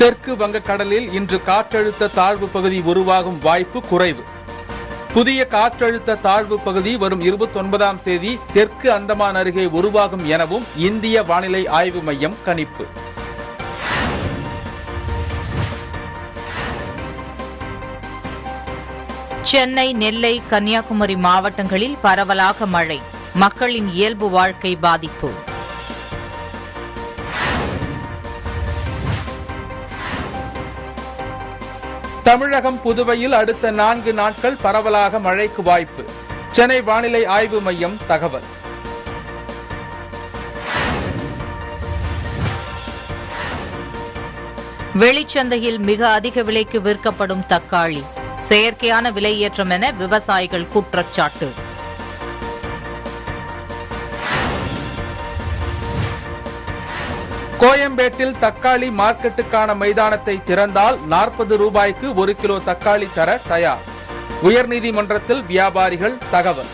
மேற்கு வங்கக்கடலில் இன்று காற்றழுத்த தாழ்வு பகுதி உருவாகும் வாய்ப்பு குறைவு புதிய காற்றழுத்த தாழ்வு பகுதி வரும் இருபத்தி ஒன்பதாம் தேதி தெற்கு அந்தமான் அருகே உருவாகும் எனவும் இந்திய வானிலை ஆய்வு மையம் கணிப்பு சென்னை நெல்லை கன்னியாகுமரி மாவட்டங்களில் பரவலாக மழை மக்களின் இயல்பு வாழ்க்கை பாதிப்பு தமிழகம் புதுவையில் அடுத்த நான்கு நாட்கள் பரவலாக மழைக்கு வாய்ப்பு சென்னை வானிலை ஆய்வு மையம் தகவல் வெளிச்சந்தையில் மிக அதிக விலைக்கு விற்கப்படும் தக்காளி செயற்கையான விலையேற்றம் என விவசாயிகள் குற்றச்சாட்டு கோயம்பேட்டில் தக்காளி மார்க்கெட்டுக்கான மைதானத்தை திறந்தால் நாற்பது ரூபாய்க்கு ஒரு கிலோ தக்காளி தர தயார் உயர்நீதிமன்றத்தில் வியாபாரிகள் தகவல்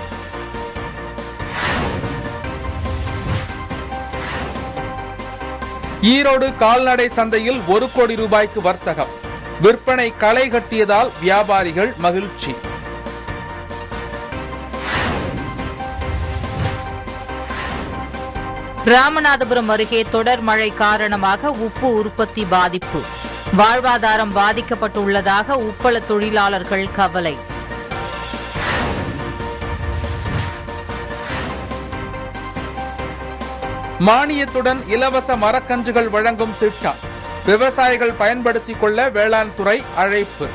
ஈரோடு கால்நடை சந்தையில் ஒரு கோடி ரூபாய்க்கு வர்த்தகம் விற்பனை களை கட்டியதால் வியாபாரிகள் மகிழ்ச்சி ராமநாதபுரம் அருகே தொடர் மழை காரணமாக உப்பு உற்பத்தி பாதிப்பு வாழ்வாதாரம் பாதிக்கப்பட்டுள்ளதாக உப்பள தொழிலாளர்கள் கவலை மானியத்துடன் இலவச மரக்கன்றுகள் வழங்கும் திட்டம் விவசாயிகள் பயன்படுத்திக் கொள்ள வேளாண் துறை அழைப்பு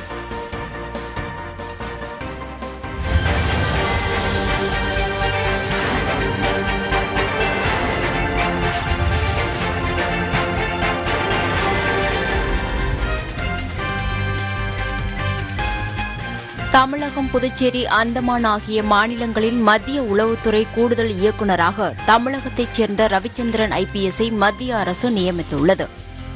தமிழகம் புதுச்சேரி அந்தமான் ஆகிய மாநிலங்களில் மத்திய உளவுத்துறை கூடுதல் இயக்குநராக தமிழகத்தைச் சேர்ந்த ரவிச்சந்திரன் ஐபிஎஸ்ஐ மத்திய அரசு நியமித்துள்ளது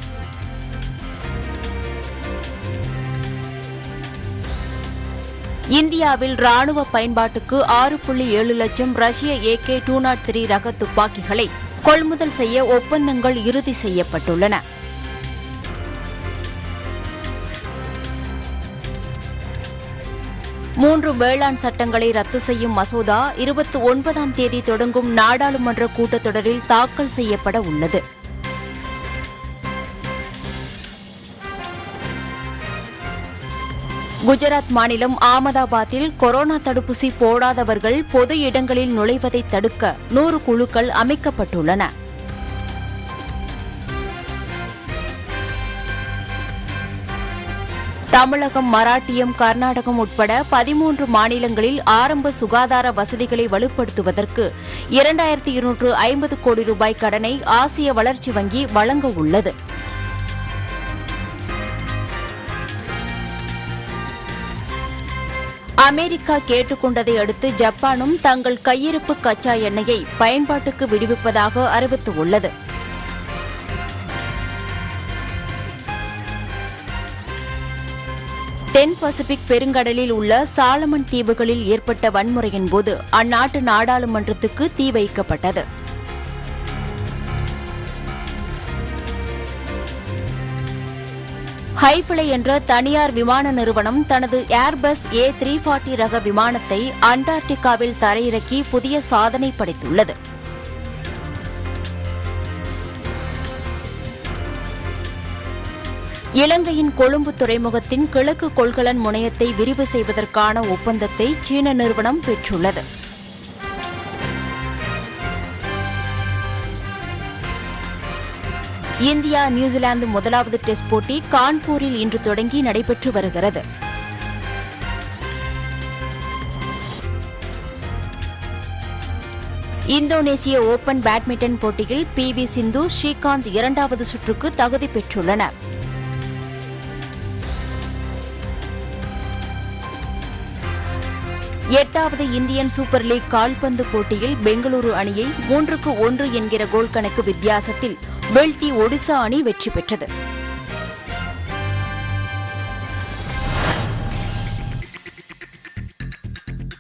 இந்தியாவில் ராணுவ பயன்பாட்டுக்கு ஆறு புள்ளி ஏழு லட்சம் ரஷ்ய ஏகே டூ நாட் த்ரீ ரக துப்பாக்கிகளை கொள்முதல் செய்ய ஒப்பந்தங்கள் இறுதி செய்யப்பட்டுள்ளன மூன்று வேளாண் சட்டங்களை ரத்து செய்யும் மசோதா இருபத்தி ஒன்பதாம் தேதி தொடங்கும் நாடாளுமன்ற கூட்டத்தொடரில் தாக்கல் செய்யப்பட உள்ளது குஜராத் மாநிலம் ஆமதாபாத்தில் கொரோனா தடுப்பூசி போடாதவர்கள் பொது இடங்களில் நுழைவதை தடுக்க நூறு குழுக்கள் அமைக்கப்பட்டுள்ளன தமிழகம் மராட்டியம் கர்நாடகம் உட்பட பதிமூன்று மாநிலங்களில் ஆரம்ப சுகாதார வசதிகளை வலுப்படுத்துவதற்கு இரண்டாயிரத்தி இருநூற்று ஐம்பது கோடி ரூபாய் கடனை ஆசிய வளர்ச்சி வங்கி வழங்க உள்ளது அமெரிக்கா கேட்டுக்கொண்டதை அடுத்து ஜப்பானும் தங்கள் கையிருப்பு கச்சா எண்ணெயை பயன்பாட்டுக்கு விடுவிப்பதாக அறிவித்துள்ளது தென் பசிபிக் பெருங்கடலில் உள்ள சாலமன் தீவுகளில் ஏற்பட்ட வன்முறையின் போது அந்நாட்டு நாடாளுமன்றத்துக்கு தீ வைக்கப்பட்டது ஹைஃபிளை என்ற தனியார் விமான நிறுவனம் தனது ஏர்பஸ் ஏ த்ரீ ஃபார்ட்டி ரக விமானத்தை அண்டார்டிகாவில் தரையிறக்கி புதிய சாதனை படைத்துள்ளது இலங்கையின் கொழும்பு துறைமுகத்தின் கிழக்கு கொள்கலன் முனையத்தை விரிவு செய்வதற்கான ஒப்பந்தத்தை சீன நிறுவனம் பெற்றுள்ளது இந்தியா நியூசிலாந்து முதலாவது டெஸ்ட் போட்டி கான்பூரில் இன்று தொடங்கி நடைபெற்று வருகிறது இந்தோனேசிய ஓபன் பேட்மிண்டன் போட்டியில் பி வி சிந்து ஸ்ரீகாந்த் இரண்டாவது சுற்றுக்கு தகுதி பெற்றுள்ளனர் எட்டாவது இந்தியன் சூப்பர் லீக் கால்பந்து போட்டியில் பெங்களூரு அணியை மூன்றுக்கு ஒன்று என்கிற கோல் கணக்கு வித்தியாசத்தில் வீழ்த்தி ஒடிசா அணி வெற்றி பெற்றது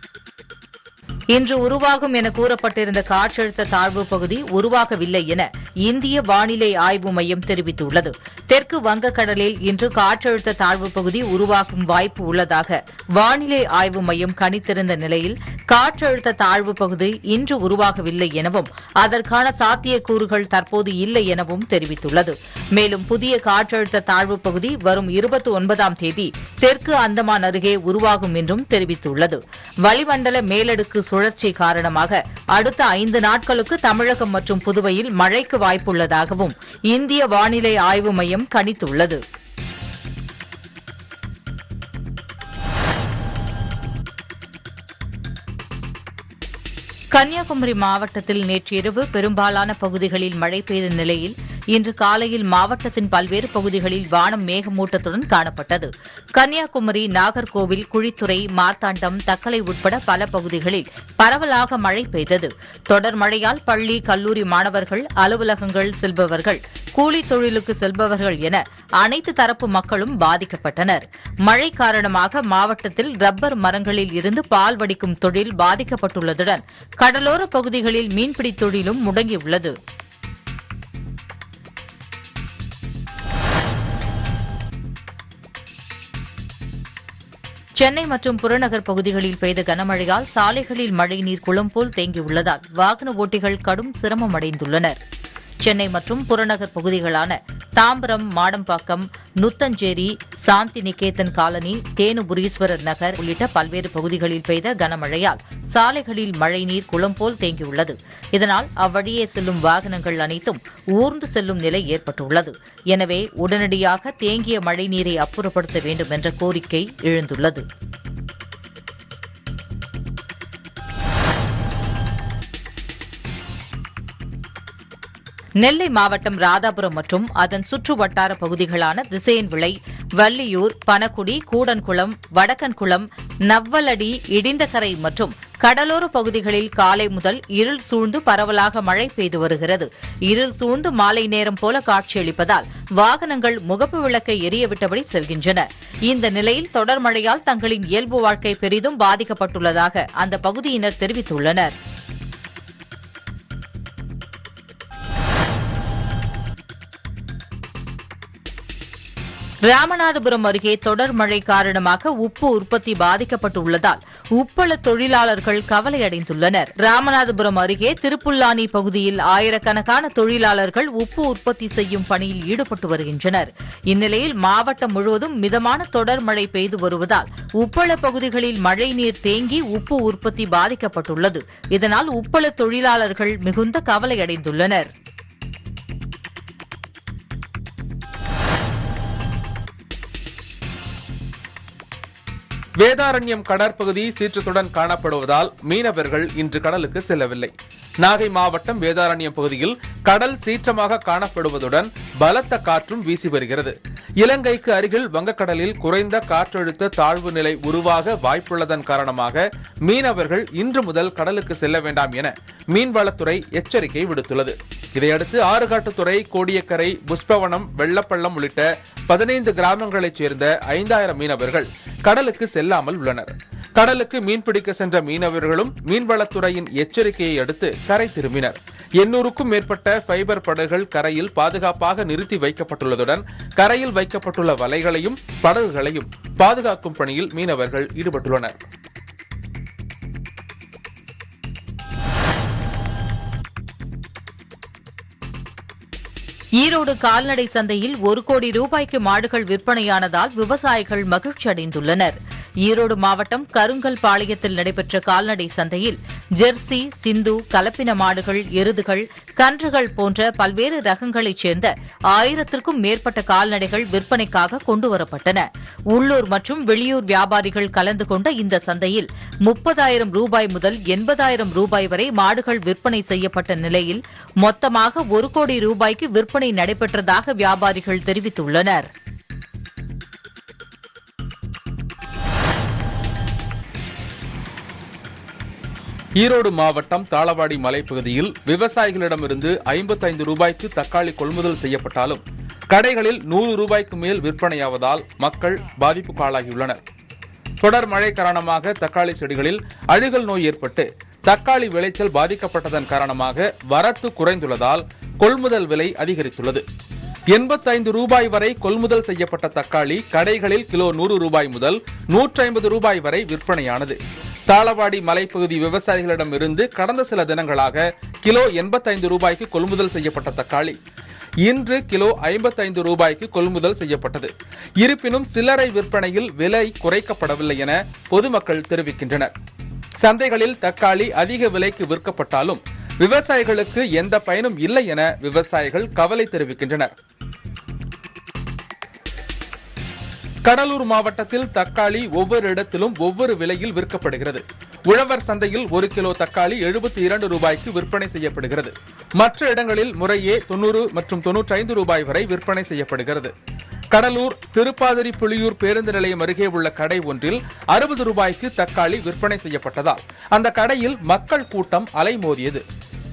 இன்று உருவாகும் என கூறப்பட்டிருந்த காற்றழுத்த தாழ்வு பகுதி உருவாகவில்லை என இந்திய வானிலை ஆய்வு மையம் தெரிவித்துள்ளது தெற்கு வங்கக்கடலில் இன்று காற்றழுத்த தாழ்வு பகுதி உருவாகும் வாய்ப்பு உள்ளதாக வானிலை ஆய்வு மையம் கணித்திருந்த நிலையில் காற்றழுத்த தாழ்வு பகுதி இன்று உருவாகவில்லை எனவும் அதற்கான சாத்தியக்கூறுகள் தற்போது இல்லை எனவும் தெரிவித்துள்ளது மேலும் புதிய காற்றழுத்த தாழ்வு பகுதி வரும் இருபத்தி ஒன்பதாம் தேதி தெற்கு அந்தமான் அருகே உருவாகும் என்றும் தெரிவித்துள்ளது வளிமண்டல மேலடுக்கு சுழற்சி காரணமாக அடுத்த ஐந்து நாட்களுக்கு தமிழகம் மற்றும் புதுவையில் மழைக்கு வாய்ப்புள்ளதாகவும் இந்திய வானிலை ஆய்வு மையம் கணித்துள்ளது கன்னியாகுமரி மாவட்டத்தில் நேற்று இரவு பெரும்பாலான பகுதிகளில் மழை பெய்த நிலையில் இன்று காலையில் மாவட்டத்தின் பல்வேறு பகுதிகளில் வானம் மேகமூட்டத்துடன் காணப்பட்டது கன்னியாகுமரி நாகர்கோவில் குழித்துறை மார்த்தாண்டம் தக்கலை உட்பட பல பகுதிகளில் பரவலாக மழை பெய்தது தொடர் மழையால் பள்ளி கல்லூரி மாணவர்கள் அலுவலகங்கள் செல்பவர்கள் கூலி தொழிலுக்கு செல்பவர்கள் என அனைத்து தரப்பு மக்களும் பாதிக்கப்பட்டனர் மழை காரணமாக மாவட்டத்தில் ரப்பர் மரங்களில் இருந்து பால் வடிக்கும் தொழில் பாதிக்கப்பட்டுள்ளதுடன் கடலோர பகுதிகளில் மீன்பிடி தொழிலும் முடங்கியுள்ளது சென்னை மற்றும் புறநகர் பகுதிகளில் பெய்த கனமழையால் சாலைகளில் மழைநீர் குளம் போல் தேங்கியுள்ளதால் வாகன ஓட்டிகள் கடும் சிரமமடைந்துள்ளனர் சென்னை மற்றும் புறநகர் பகுதிகளான தாம்பரம் மாடம்பாக்கம் நுத்தஞ்சேரி சாந்தி நிகேதன் காலனி தேனுபுரீஸ்வரர் நகர் உள்ளிட்ட பல்வேறு பகுதிகளில் பெய்த கனமழையால் சாலைகளில் மழைநீர் குளம் போல் தேங்கியுள்ளது இதனால் அவ்வழியே செல்லும் வாகனங்கள் அனைத்தும் ஊர்ந்து செல்லும் நிலை ஏற்பட்டுள்ளது எனவே உடனடியாக தேங்கிய மழைநீரை அப்புறப்படுத்த வேண்டும் என்ற கோரிக்கை எழுந்துள்ளது நெல்லை மாவட்டம் ராதாபுரம் மற்றும் அதன் சுற்று வட்டார பகுதிகளான திசையன்விளை வள்ளியூர் பனகுடி கூடன்குளம் வடக்கன்குளம் நவ்வலடி இடிந்தகரை மற்றும் கடலோர பகுதிகளில் காலை முதல் இருள் சூழ்ந்து பரவலாக மழை பெய்து வருகிறது இருள் சூழ்ந்து மாலை நேரம் போல காட்சியளிப்பதால் வாகனங்கள் முகப்பு விளக்கை எரியவிட்டபடி செல்கின்றன இந்த நிலையில் தொடர் மழையால் தங்களின் இயல்பு வாழ்க்கை பெரிதும் பாதிக்கப்பட்டுள்ளதாக அந்த பகுதியினர் தெரிவித்துள்ளனர் ராமநாதபுரம் அருகே தொடர் மழை காரணமாக உப்பு உற்பத்தி பாதிக்கப்பட்டுள்ளதால் உப்பள தொழிலாளர்கள் கவலையடைந்துள்ளனர் ராமநாதபுரம் அருகே திருப்புல்லானி பகுதியில் ஆயிரக்கணக்கான தொழிலாளர்கள் உப்பு உற்பத்தி செய்யும் பணியில் ஈடுபட்டு வருகின்றனர் இந்நிலையில் மாவட்டம் முழுவதும் மிதமான தொடர் மழை பெய்து வருவதால் உப்பள பகுதிகளில் மழைநீர் தேங்கி உப்பு உற்பத்தி பாதிக்கப்பட்டுள்ளது இதனால் உப்பள தொழிலாளர்கள் மிகுந்த கவலையடைந்துள்ளனர் வேதாரண்யம் கடற்பகுதி சீற்றத்துடன் காணப்படுவதால் மீனவர்கள் இன்று கடலுக்கு செல்லவில்லை நாகை மாவட்டம் வேதாரண்யம் பகுதியில் கடல் சீற்றமாக காணப்படுவதுடன் பலத்த காற்றும் வீசி வருகிறது இலங்கைக்கு அருகில் வங்கக்கடலில் குறைந்த காற்றழுத்த தாழ்வு நிலை உருவாக வாய்ப்புள்ளதன் காரணமாக மீனவர்கள் இன்று முதல் கடலுக்கு செல்ல வேண்டாம் என மீன்வளத்துறை எச்சரிக்கை விடுத்துள்ளது இதையடுத்து ஆறுகாட்டுத்துறை கோடியக்கரை புஷ்பவனம் வெள்ளப்பள்ளம் உள்ளிட்ட பதினைந்து கிராமங்களைச் சேர்ந்த ஐந்தாயிரம் மீனவர்கள் கடலுக்கு செல்லாமல் உள்ளனர் கடலுக்கு மீன்பிடிக்க சென்ற மீனவர்களும் மீன்வளத்துறையின் எச்சரிக்கையை அடுத்து கரை திரும்பினர் எண்ணூறுக்கும் மேற்பட்ட ஃபைபர் படகுகள் கரையில் பாதுகாப்பாக நிறுத்தி வைக்கப்பட்டுள்ளதுடன் கரையில் வைக்கப்பட்டுள்ள வலைகளையும் படகுகளையும் பாதுகாக்கும் பணியில் மீனவர்கள் ஈடுபட்டுள்ளனர் ஈரோடு கால்நடை சந்தையில் ஒரு கோடி ரூபாய்க்கு மாடுகள் விற்பனையானதால் விவசாயிகள் மகிழ்ச்சி அடைந்துள்ளனர் ஈரோடு மாவட்டம் கருங்கல் பாளையத்தில் நடைபெற்ற கால்நடை சந்தையில் ஜெர்சி சிந்து கலப்பின மாடுகள் எருதுகள் கன்றுகள் போன்ற பல்வேறு ரகங்களைச் சேர்ந்த ஆயிரத்திற்கும் மேற்பட்ட கால்நடைகள் விற்பனைக்காக கொண்டுவரப்பட்டன உள்ளூர் மற்றும் வெளியூர் வியாபாரிகள் கலந்து கொண்ட இந்த சந்தையில் முப்பதாயிரம் ரூபாய் முதல் எண்பதாயிரம் ரூபாய் வரை மாடுகள் விற்பனை செய்யப்பட்ட நிலையில் மொத்தமாக ஒரு கோடி ரூபாய்க்கு விற்பனை நடைபெற்றதாக வியாபாரிகள் தெரிவித்துள்ளனர் ஈரோடு மாவட்டம் தாளவாடி மலைப்பகுதியில் விவசாயிகளிடமிருந்து ஐம்பத்தைந்து ரூபாய்க்கு தக்காளி கொள்முதல் செய்யப்பட்டாலும் கடைகளில் நூறு ரூபாய்க்கு மேல் விற்பனையாவதால் மக்கள் பாதிப்புக்காளாகியுள்ளனர் தொடர் மழை காரணமாக தக்காளி செடிகளில் அழுகல் நோய் ஏற்பட்டு தக்காளி விளைச்சல் பாதிக்கப்பட்டதன் காரணமாக வரத்து குறைந்துள்ளதால் கொள்முதல் விலை அதிகரித்துள்ளது எண்பத்தைந்து ரூபாய் வரை கொள்முதல் செய்யப்பட்ட தக்காளி கடைகளில் கிலோ நூறு ரூபாய் முதல் நூற்றி ஐம்பது ரூபாய் வரை விற்பனையானது தாளவாடி மலைப்பகுதி விவசாயிகளிடம் இருந்து கடந்த சில தினங்களாக கிலோ எண்பத்தைந்து ரூபாய்க்கு கொள்முதல் செய்யப்பட்ட தக்காளி இன்று கிலோ ஐம்பத்தைந்து ரூபாய்க்கு கொள்முதல் செய்யப்பட்டது இருப்பினும் சில்லறை விற்பனையில் விலை குறைக்கப்படவில்லை என பொதுமக்கள் தெரிவிக்கின்றனர் சந்தைகளில் தக்காளி அதிக விலைக்கு விற்கப்பட்டாலும் விவசாயிகளுக்கு எந்த பயனும் இல்லை என விவசாயிகள் கவலை தெரிவிக்கின்றனர் கடலூர் மாவட்டத்தில் தக்காளி ஒவ்வொரு இடத்திலும் ஒவ்வொரு விலையில் விற்கப்படுகிறது உழவர் சந்தையில் ஒரு கிலோ தக்காளி எழுபத்தி இரண்டு ரூபாய்க்கு விற்பனை செய்யப்படுகிறது மற்ற இடங்களில் முறையே தொண்ணூறு மற்றும் தொன்னூற்றி ஐந்து ரூபாய் வரை விற்பனை செய்யப்படுகிறது கடலூர் திருப்பாதிரி புலியூர் பேருந்து நிலையம் அருகே உள்ள கடை ஒன்றில் அறுபது ரூபாய்க்கு தக்காளி விற்பனை செய்யப்பட்டதால் அந்த கடையில் மக்கள் கூட்டம் அலைமோதியது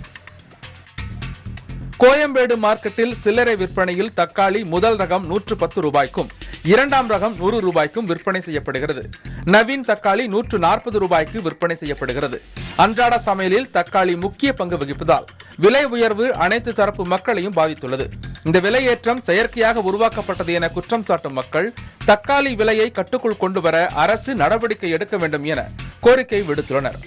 கோயம்பேடு மார்க்கெட்டில் சில்லறை விற்பனையில் தக்காளி முதல் ரகம் நூற்று பத்து ரூபாய்க்கும் இரண்டாம் ரகம் நூறு ரூபாய்க்கும் விற்பனை செய்யப்படுகிறது நவீன் தக்காளி நூற்று நாற்பது ரூபாய்க்கு விற்பனை செய்யப்படுகிறது அன்றாட சமையலில் தக்காளி முக்கிய பங்கு வகிப்பதால் விலை உயர்வு அனைத்து தரப்பு மக்களையும் பாதித்துள்ளது இந்த விலையேற்றம் செயற்கையாக உருவாக்கப்பட்டது என குற்றம் சாட்டும் மக்கள் தக்காளி விலையை கட்டுக்குள் கொண்டு வர அரசு நடவடிக்கை எடுக்க வேண்டும் என கோரிக்கை விடுத்துள்ளனர்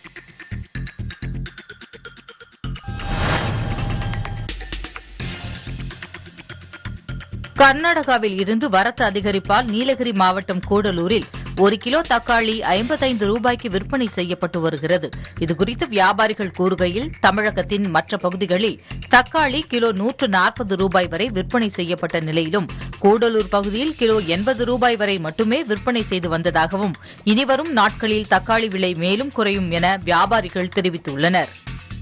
கர்நாடகாவில் இருந்து வரத்து அதிகரிப்பால் நீலகிரி மாவட்டம் கூடலூரில் ஒரு கிலோ தக்காளி ஐம்பத்தைந்து ரூபாய்க்கு விற்பனை செய்யப்பட்டு வருகிறது இதுகுறித்து வியாபாரிகள் கூறுகையில் தமிழகத்தின் மற்ற பகுதிகளில் தக்காளி கிலோ நூற்று நாற்பது ரூபாய் வரை விற்பனை செய்யப்பட்ட நிலையிலும் கூடலூர் பகுதியில் கிலோ எண்பது ரூபாய் வரை மட்டுமே விற்பனை செய்து வந்ததாகவும் இனிவரும் நாட்களில் தக்காளி விலை மேலும் குறையும் என வியாபாரிகள் தெரிவித்துள்ளனர்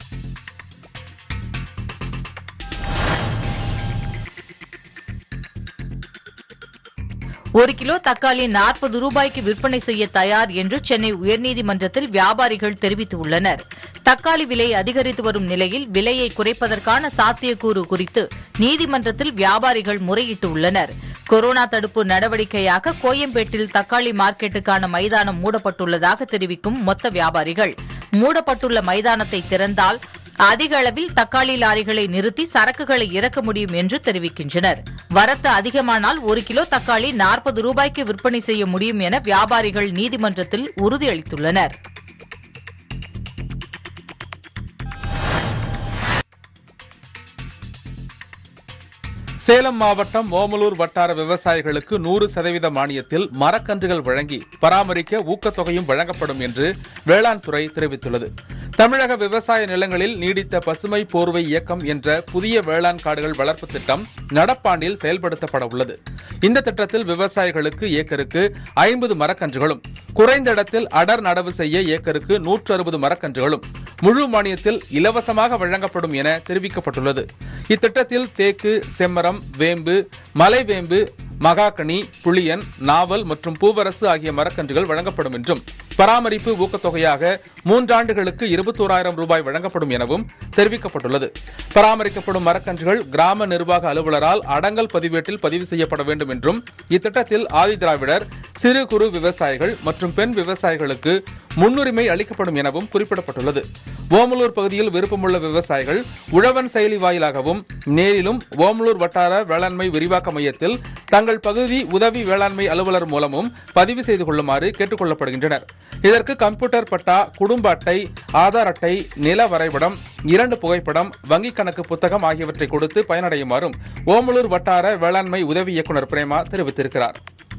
ஒரு கிலோ தக்காளி நாற்பது ரூபாய்க்கு விற்பனை செய்ய தயார் என்று சென்னை உயர்நீதிமன்றத்தில் வியாபாரிகள் தெரிவித்துள்ளனர் தக்காளி விலை அதிகரித்து வரும் நிலையில் விலையை குறைப்பதற்கான சாத்தியக்கூறு குறித்து நீதிமன்றத்தில் வியாபாரிகள் முறையிட்டுள்ளனர் கொரோனா தடுப்பு நடவடிக்கையாக கோயம்பேட்டில் தக்காளி மார்க்கெட்டுக்கான மைதானம் மூடப்பட்டுள்ளதாக தெரிவிக்கும் மொத்த வியாபாரிகள் மூடப்பட்டுள்ள மைதானத்தை திறந்தால் அதிக அளவில் தக்காளி லாரிகளை நிறுத்தி சரக்குகளை இறக்க முடியும் என்று தெரிவிக்கின்றனர் வரத்து அதிகமானால் ஒரு கிலோ தக்காளி நாற்பது ரூபாய்க்கு விற்பனை செய்ய முடியும் என வியாபாரிகள் நீதிமன்றத்தில் உறுதியளித்துள்ளனர் சேலம் மாவட்டம் ஓமலூர் வட்டார விவசாயிகளுக்கு நூறு சதவீத மானியத்தில் மரக்கன்றுகள் வழங்கி பராமரிக்க ஊக்கத்தொகையும் வழங்கப்படும் என்று வேளாண் துறை தெரிவித்துள்ளது தமிழக விவசாய நிலங்களில் நீடித்த பசுமை போர்வை இயக்கம் என்ற புதிய வேளாண் காடுகள் வளர்ப்பு திட்டம் நடப்பாண்டில் செயல்படுத்தப்பட உள்ளது இந்த திட்டத்தில் விவசாயிகளுக்கு ஏக்கருக்கு ஐம்பது மரக்கன்றுகளும் குறைந்த இடத்தில் அடர் நடவு செய்ய ஏக்கருக்கு நூற்று அறுபது மரக்கன்றுகளும் முழு மானியத்தில் இலவசமாக வழங்கப்படும் என தெரிவிக்கப்பட்டுள்ளது இத்திட்டத்தில் தேக்கு செம்மரம் வேம்பு மலைவேம்பு மகாகனி புளியன் நாவல் மற்றும் பூவரசு ஆகிய மரக்கன்றுகள் வழங்கப்படும் என்றும் பராமரிப்பு ஊக்கத்தொகையாக மூன்றாண்டுகளுக்கு இருபத்தோராயிரம் ரூபாய் வழங்கப்படும் எனவும் தெரிவிக்கப்பட்டுள்ளது பராமரிக்கப்படும் மரக்கன்றுகள் கிராம நிர்வாக அலுவலரால் அடங்கல் பதிவேட்டில் பதிவு செய்யப்பட வேண்டும் என்றும் இத்திட்டத்தில் ஆதிதிராவிடர் சிறு குறு விவசாயிகள் மற்றும் பெண் விவசாயிகளுக்கு முன்னுரிமை அளிக்கப்படும் எனவும் குறிப்பிடப்பட்டுள்ளது ஓமலூர் பகுதியில் விருப்பமுள்ள விவசாயிகள் உழவன் செயலி வாயிலாகவும் நேரிலும் ஓமலூர் வட்டார வேளாண்மை விரிவாக்க மையத்தில் தங்கள் பகுதி உதவி வேளாண்மை அலுவலர் மூலமும் பதிவு செய்து கொள்ளுமாறு கேட்டுக் கொள்ளப்படுகின்றனர் இதற்கு கம்ப்யூட்டர் பட்டா குடும்ப அட்டை ஆதார் அட்டை நில வரைபடம் இரண்டு புகைப்படம் வங்கிக் கணக்கு புத்தகம் ஆகியவற்றை கொடுத்து பயனடையுமாறும் ஓமலூர் வட்டார வேளாண்மை உதவி இயக்குநர் பிரேமா தெரிவித்திருக்கிறார்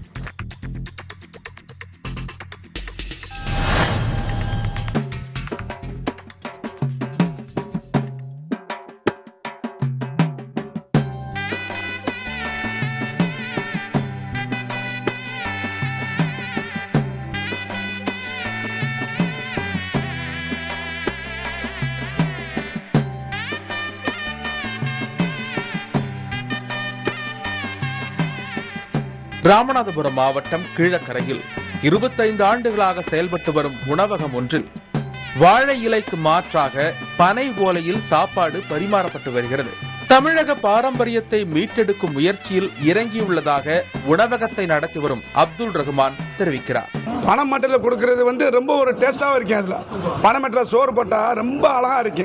ராமநாதபுரம் மாவட்டம் கீழக்கரையில் இருபத்தைந்து ஆண்டுகளாக செயல்பட்டு வரும் உணவகம் ஒன்றில் வாழை இலைக்கு மாற்றாக பனை ஓலையில் சாப்பாடு பரிமாறப்பட்டு வருகிறது தமிழக பாரம்பரியத்தை மீட்டெடுக்கும் முயற்சியில் இறங்கியுள்ளதாக உணவகத்தை நடத்தி வரும் அப்துல் ரஹ்மான் தெரிவிக்கிறார் பனை மட்டையில் கொடுக்கறது வந்து ரொம்ப ஒரு டேஸ்ட்டாகவும் இருக்கும் அதில் பனை மட்டையில் சோறு போட்டால் ரொம்ப அழகாக இருக்கும்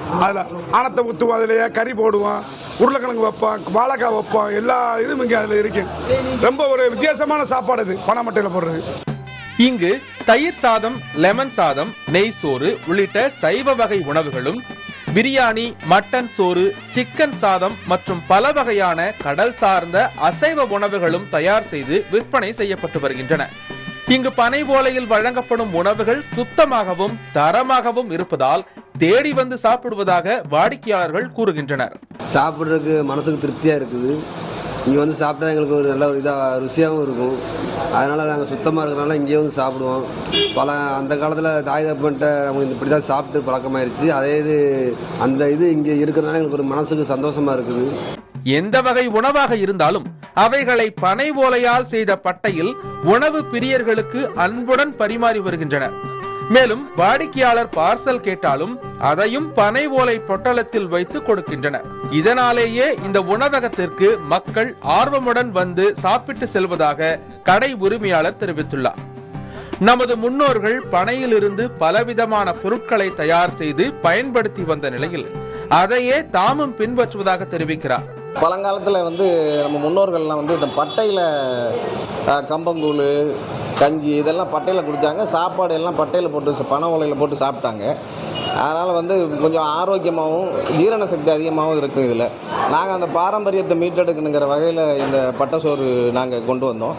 அதில் ஆனத்தை ஊற்றுவோம் அதிலேயே கறி போடுவோம் உருளைக்கிழங்கு வைப்போம் வாழைக்காய் வைப்போம் எல்லா இதுவும் இங்கே அதில் இருக்கு ரொம்ப ஒரு வித்தியாசமான சாப்பாடு இது பனைமட்டையில் போடுறது இங்கு தயிர் சாதம் லெமன் சாதம் நெய் சோறு உள்ளிட்ட சைவ வகை உணவுகளும் பிரியாணி மட்டன் சோறு சிக்கன் சாதம் மற்றும் பல வகையான கடல் சார்ந்த அசைவ உணவுகளும் தயார் செய்து விற்பனை செய்யப்பட்டு வருகின்றன இங்கு பனை ஓலையில் வழங்கப்படும் உணவுகள் சுத்தமாகவும் தரமாகவும் இருப்பதால் தேடி வந்து சாப்பிடுவதாக வாடிக்கையாளர்கள் கூறுகின்றனர் சாப்பிட்றதுக்கு மனசுக்கு திருப்தியாக இருக்குது இங்கே வந்து சாப்பிட்டா எங்களுக்கு ஒரு நல்ல ஒரு இதாக ருசியாகவும் இருக்கும் அதனால் நாங்கள் சுத்தமாக இருக்கிறனால இங்கேயே வந்து சாப்பிடுவோம் பல அந்த காலத்தில் தாய் தப்பன்ட்ட நம்ம இப்படி தான் சாப்பிட்டு பழக்கமாயிருச்சு அதே இது அந்த இது இங்கே இருக்கிறனால எங்களுக்கு ஒரு மனசுக்கு சந்தோஷமாக இருக்குது எந்த வகை உணவாக இருந்தாலும் அவைகளை பனை ஓலையால் செய்த பட்டையில் உணவு பிரியர்களுக்கு அன்புடன் பரிமாறி வருகின்றனர் மேலும் வாடிக்கையாளர் பார்சல் கேட்டாலும் அதையும் பனை ஓலை பொட்டலத்தில் வைத்து கொடுக்கின்றனர் இதனாலேயே இந்த உணவகத்திற்கு மக்கள் ஆர்வமுடன் வந்து சாப்பிட்டு செல்வதாக கடை உரிமையாளர் தெரிவித்துள்ளார் நமது முன்னோர்கள் பனையிலிருந்து பலவிதமான பொருட்களை தயார் செய்து பயன்படுத்தி வந்த நிலையில் அதையே தாமும் பின்பற்றுவதாக தெரிவிக்கிறார் பழங்காலத்தில் வந்து நம்ம முன்னோர்கள்லாம் வந்து இந்த பட்டையில் அஹ், கம்பங்கூழ் கஞ்சி இதெல்லாம் பட்டையில் குடித்தாங்க சாப்பாடு எல்லாம் பட்டையில் போட்டு பனை ஓலையில் போட்டு சாப்பிட்டாங்க அதனால் வந்து கொஞ்சம் ஆரோக்கியமாகவும் ஜீரண சக்தி அதிகமாகவும் இருக்குது இதில் நாங்கள் அந்த பாரம்பரியத்தை மீட்டெடுக்கணுங்கிற வகையில் இந்த பட்டை சோறு நாங்கள் கொண்டு வந்தோம்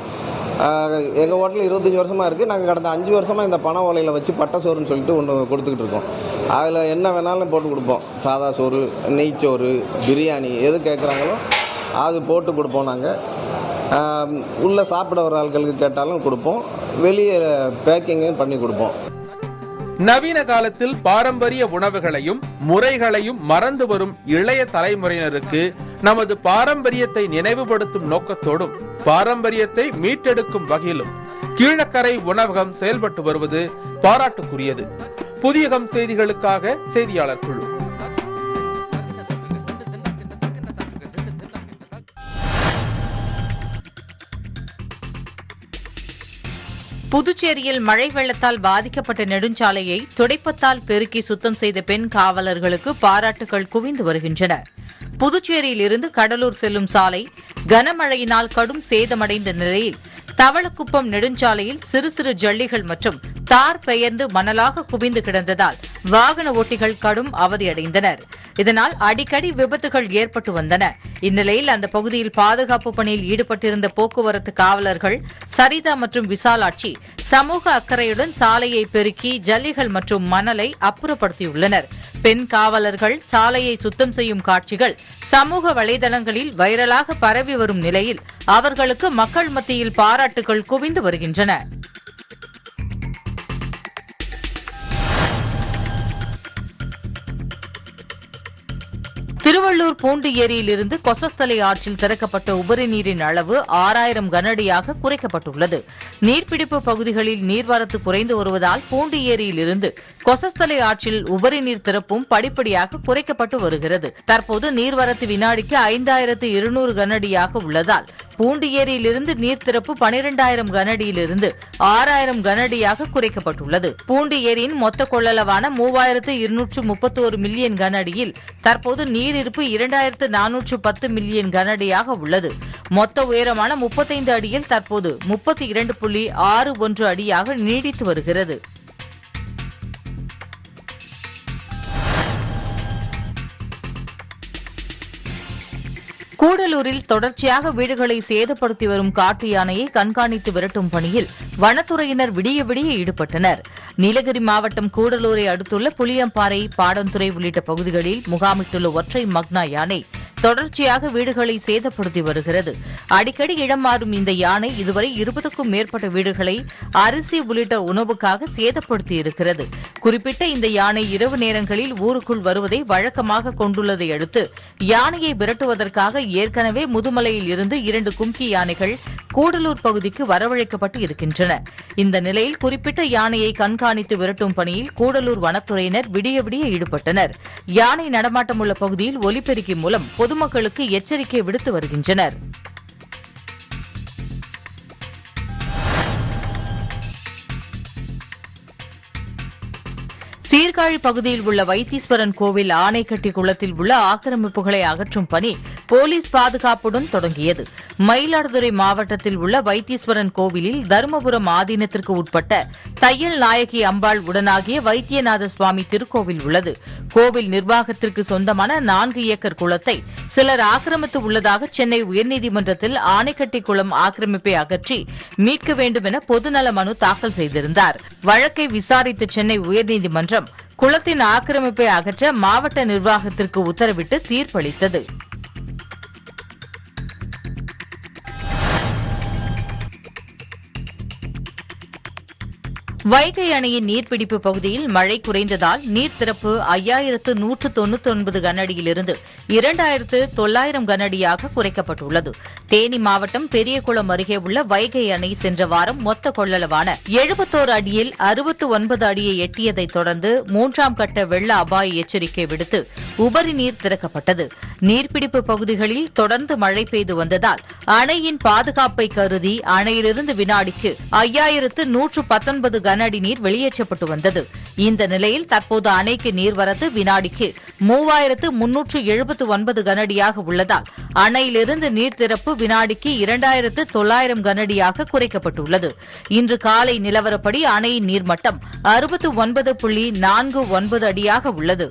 எங்கள் ஹோட்டலில் இருபத்தஞ்சி வருஷமாக இருக்குது நாங்கள் கடந்த அஞ்சு வருஷமாக இந்த பனை ஓலையில் வச்சு பட்டை சோறுன்னு சொல்லிட்டு ஒன்று கொடுத்துக்கிட்டு இருக்கோம் அதில் என்ன வேணாலும் போட்டு கொடுப்போம் சாதா சோறு நெய்ச்சோறு பிரியாணி எது கேட்குறாங்களோ அது போட்டு கொடுப்போம் நாங்கள் உள்ளே சாப்பிட வர ஆட்களுக்கு கேட்டாலும் கொடுப்போம் வெளியே பேக்கிங்கும் பண்ணி கொடுப்போம் நவீன காலத்தில் பாரம்பரிய உணவுகளையும் முறைகளையும் மறந்து வரும் இளைய தலைமுறையினருக்கு நமது பாரம்பரியத்தை நினைவுபடுத்தும் நோக்கத்தோடும் பாரம்பரியத்தை மீட்டெடுக்கும் வகையிலும் கீழக்கரை உணவகம் செயல்பட்டு வருவது பாராட்டுக்குரியது புதியகம் செய்திகளுக்காக செய்தியாளர் குழு புதுச்சேரியில் மழை வெள்ளத்தால் பாதிக்கப்பட்ட நெடுஞ்சாலையை துடைப்பத்தால் பெருக்கி சுத்தம் செய்த பெண் காவலர்களுக்கு பாராட்டுகள் குவிந்து வருகின்றன புதுச்சேரியில் இருந்து கடலூர் செல்லும் சாலை கனமழையினால் கடும் சேதமடைந்த நிலையில் தவளக்குப்பம் நெடுஞ்சாலையில் சிறு சிறு ஜல்லிகள் மற்றும் தார் பெயர்ந்து மணலாக குவிந்து கிடந்ததால் வாகன ஓட்டிகள் கடும் அவதியடைந்தனர் இதனால் அடிக்கடி விபத்துகள் ஏற்பட்டு வந்தன இந்நிலையில் அந்த பகுதியில் பாதுகாப்பு பணியில் ஈடுபட்டிருந்த போக்குவரத்து காவலர்கள் சரிதா மற்றும் விசாலாட்சி சமூக அக்கறையுடன் சாலையை பெருக்கி ஜல்லிகள் மற்றும் மணலை அப்புறப்படுத்தியுள்ளனர் பெண் காவலர்கள் சாலையை சுத்தம் செய்யும் காட்சிகள் சமூக வலைதளங்களில் வைரலாக பரவி வரும் நிலையில் அவர்களுக்கு மக்கள் மத்தியில் பாராட்டுகள் குவிந்து வருகின்றன திருவள்ளூர் பூண்டு ஏரியிலிருந்து கொசஸ்தலை ஆற்றில் திறக்கப்பட்ட உபரி நீரின் அளவு ஆறாயிரம் கனஅடியாக குறைக்கப்பட்டுள்ளது நீர்பிடிப்பு பகுதிகளில் நீர்வரத்து குறைந்து வருவதால் பூண்டு ஏரியிலிருந்து கொசஸ்தலை ஆற்றில் உபரி நீர் திறப்பும் படிப்படியாக குறைக்கப்பட்டு வருகிறது தற்போது நீர்வரத்து வினாடிக்கு ஐந்தாயிரத்து இருநூறு கனஅடியாக உள்ளதால் பூண்டு ஏரியிலிருந்து நீர் திறப்பு பனிரெண்டாயிரம் கனஅடியிலிருந்து ஆறாயிரம் கனஅடியாக குறைக்கப்பட்டுள்ளது பூண்டு ஏரியின் மொத்த கொள்ளளவான மூவாயிரத்து இருநூற்று முப்பத்தோரு மில்லியன் கனஅடியில் தற்போது நீர் இருப்பு இரண்டாயிரத்து நானூற்று பத்து மில்லியன் கனஅடியாக உள்ளது மொத்த உயரமான முப்பத்தைந்து அடியில் தற்போது முப்பத்தி இரண்டு புள்ளி ஆறு ஒன்று அடியாக நீடித்து வருகிறது கூடலூரில் தொடர்ச்சியாக வீடுகளை சேதப்படுத்தி வரும் காட்டு யானையை கண்காணித்து விரட்டும் பணியில் வனத்துறையினர் விடிய விடிய ஈடுபட்டனர் நீலகிரி மாவட்டம் கூடலூரை அடுத்துள்ள புளியம்பாறை பாடந்துறை உள்ளிட்ட பகுதிகளில் முகாமிட்டுள்ள ஒற்றை மக்னா யானை தொடர்ச்சியாக வீடுகளை சேதப்படுத்தி வருகிறது அடிக்கடி இடம் மாறும் இந்த யானை இதுவரை இருபதுக்கும் மேற்பட்ட வீடுகளை அரிசி உள்ளிட்ட உணவுக்காக சேதப்படுத்தி இருக்கிறது குறிப்பிட்ட இந்த யானை இரவு நேரங்களில் ஊருக்குள் வருவதை வழக்கமாக கொண்டுள்ளதை அடுத்து யானையை விரட்டுவதற்காக ஏற்கனவே முதுமலையில் இருந்து இரண்டு கும்கி யானைகள் கூடலூர் பகுதிக்கு வரவழைக்கப்பட்டு இருக்கின்றன இந்த நிலையில் குறிப்பிட்ட யானையை கண்காணித்து விரட்டும் பணியில் கூடலூர் வனத்துறையினர் விடிய விடிய ஈடுபட்டனர் யானை நடமாட்டம் உள்ள பகுதியில் ஒலிபெருக்கி மூலம் பொதுமக்களுக்கு எச்சரிக்கை விடுத்து வருகின்றனர் சீர்காழி சீர்காழி பகுதியில் உள்ள வைத்தீஸ்வரன் கோவில் ஆனைக்கட்டி குளத்தில் உள்ள ஆக்கிரமிப்புகளை அகற்றும் பணி போலீஸ் பாதுகாப்புடன் தொடங்கியது மயிலாடுதுறை மாவட்டத்தில் உள்ள வைத்தீஸ்வரன் கோவிலில் தருமபுரம் ஆதீனத்திற்கு உட்பட்ட தையல் நாயகி அம்பாள் உடனாகிய வைத்தியநாத சுவாமி திருக்கோவில் உள்ளது கோவில் நிர்வாகத்திற்கு சொந்தமான நான்கு ஏக்கர் குளத்தை சிலர் ஆக்கிரமித்து உள்ளதாக சென்னை உயர்நீதிமன்றத்தில் ஆனைக்கட்டி குளம் ஆக்கிரமிப்பை அகற்றி மீட்க வேண்டும் என பொதுநல மனு தாக்கல் செய்திருந்தார் வழக்கை விசாரித்த சென்னை உயர்நீதிமன்றம் குளத்தின் ஆக்கிரமிப்பை அகற்ற மாவட்ட நிர்வாகத்திற்கு உத்தரவிட்டு தீர்ப்பளித்தது வைகை அணையின் நீர்பிடிப்பு பகுதியில் மழை குறைந்ததால் நீர் திறப்பு ஐயாயிரத்து நூற்று தொன்னூத்தி ஒன்பது கனஅடியிலிருந்து இரண்டாயிரத்து தொள்ளாயிரம் கனஅடியாக குறைக்கப்பட்டுள்ளது தேனி மாவட்டம் பெரியகுளம் அருகே உள்ள வைகை அணை சென்ற வாரம் மொத்த கொள்ளளவான எழுபத்தோரு அடியில் அறுபத்து ஒன்பது அடியை எட்டியதைத் தொடர்ந்து மூன்றாம் கட்ட வெள்ள அபாய எச்சரிக்கை விடுத்து உபரி நீர் திறக்கப்பட்டது நீர்பிடிப்பு பகுதிகளில் தொடர்ந்து மழை பெய்து வந்ததால் அணையின் பாதுகாப்பை கருதி அணையிலிருந்து வினாடிக்கு ஐயாயிரத்து நூற்று பத்தொன்பது கன அடி நீர் வெளியேற்றப்பட்டு வந்தது இந்த நிலையில் தற்போது அணைக்கு நீர்வரத்து வினாடிக்கு மூவாயிரத்து முன்னூற்று எழுபத்து ஒன்பது கனஅடியாக உள்ளதால் அணையிலிருந்து நீர் திறப்பு வினாடிக்கு இரண்டாயிரத்து தொள்ளாயிரம் கனஅடியாக குறைக்கப்பட்டுள்ளது இன்று காலை நிலவரப்படி அணையின் நீர்மட்டம் அறுபத்து ஒன்பது புள்ளி நான்கு ஒன்பது அடியாக உள்ளது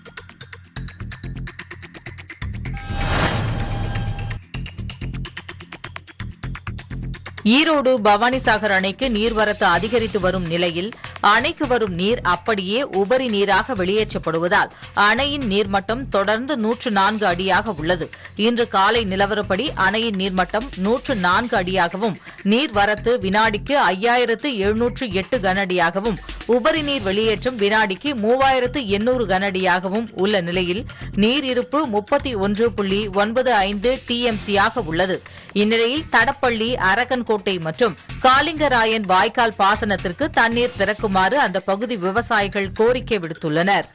ஈரோடு பவானிசாகர் அணைக்கு நீர்வரத்து அதிகரித்து வரும் நிலையில் அணைக்கு வரும் நீர் அப்படியே உபரி நீராக வெளியேற்றப்படுவதால் அணையின் நீர்மட்டம் தொடர்ந்து நூற்று நான்கு அடியாக உள்ளது இன்று காலை நிலவரப்படி அணையின் நீர்மட்டம் நூற்று நான்கு அடியாகவும் நீர்வரத்து வினாடிக்கு ஐயாயிரத்து எழுநூற்று எட்டு கனஅடியாகவும் உபரி நீர் வெளியேற்றம் வினாடிக்கு மூவாயிரத்து எண்ணூறு கனஅடியாகவும் உள்ள நிலையில் நீர் இருப்பு முப்பத்தி ஒன்று புள்ளி ஒன்பது ஐந்து டிஎம்சியாக உள்ளது இந்நிலையில் தடப்பள்ளி அரக்கன்கோட்டை மற்றும் காலிங்கராயன் வாய்க்கால் பாசனத்திற்கு தண்ணீர் திறக்குமாறு அந்த பகுதி விவசாயிகள் கோரிக்கை விடுத்துள்ளனர்